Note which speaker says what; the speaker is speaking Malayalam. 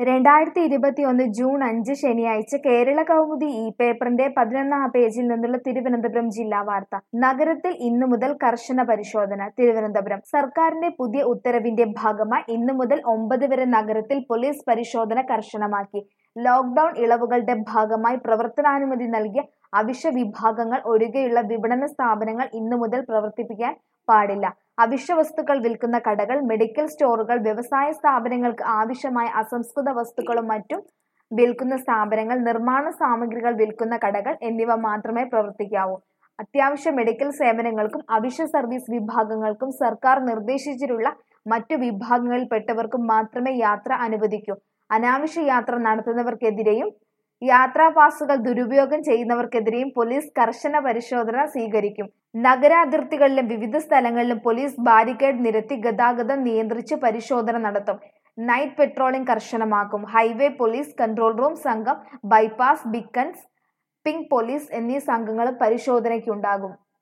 Speaker 1: രണ്ടായിരത്തി ഇരുപത്തിയൊന്ന് ജൂൺ അഞ്ച് ശനിയാഴ്ച കേരള കൗമുദി ഈ പേപ്പറിന്റെ പതിനൊന്നാം പേജിൽ നിന്നുള്ള തിരുവനന്തപുരം ജില്ലാ വാർത്ത നഗരത്തിൽ ഇന്നു മുതൽ കർശന പരിശോധന തിരുവനന്തപുരം സർക്കാരിന്റെ പുതിയ ഉത്തരവിന്റെ ഭാഗമായി ഇന്നു മുതൽ ഒമ്പത് വരെ നഗരത്തിൽ പോലീസ് പരിശോധന കർശനമാക്കി ലോക്ഡൌൺ ഇളവുകളുടെ ഭാഗമായി പ്രവർത്തനാനുമതി നൽകിയ അവശ്യ വിഭാഗങ്ങൾ ഒഴികെയുള്ള വിപണന സ്ഥാപനങ്ങൾ ഇന്നു മുതൽ പ്രവർത്തിപ്പിക്കാൻ പാടില്ല അവശ്യ വസ്തുക്കൾ വിൽക്കുന്ന കടകൾ മെഡിക്കൽ സ്റ്റോറുകൾ വ്യവസായ സ്ഥാപനങ്ങൾക്ക് ആവശ്യമായ അസംസ്കൃത വസ്തുക്കളും മറ്റും വിൽക്കുന്ന സ്ഥാപനങ്ങൾ നിർമ്മാണ സാമഗ്രികൾ വിൽക്കുന്ന കടകൾ എന്നിവ മാത്രമേ പ്രവർത്തിക്കാവൂ അത്യാവശ്യ മെഡിക്കൽ സേവനങ്ങൾക്കും അവശ്യ സർവീസ് വിഭാഗങ്ങൾക്കും സർക്കാർ നിർദ്ദേശിച്ചിട്ടുള്ള മറ്റു വിഭാഗങ്ങളിൽപ്പെട്ടവർക്കും മാത്രമേ യാത്ര അനുവദിക്കൂ അനാവശ്യ യാത്ര നടത്തുന്നവർക്കെതിരെയും യാത്രാ പാസുകൾ ദുരുപയോഗം ചെയ്യുന്നവർക്കെതിരെയും പോലീസ് കർശന പരിശോധന സ്വീകരിക്കും നഗരാതിർത്തികളിലും വിവിധ സ്ഥലങ്ങളിലും പോലീസ് ബാരിക്കേഡ് നിരത്തി ഗതാഗതം നിയന്ത്രിച്ച് പരിശോധന നടത്തും നൈറ്റ് പെട്രോളിംഗ് കർശനമാക്കും ഹൈവേ പോലീസ് കൺട്രോൾ റൂം സംഘം ബൈപ്പാസ് ബിക്കൺസ് പിങ്ക് പോലീസ് എന്നീ സംഘങ്ങളും പരിശോധനയ്ക്കുണ്ടാകും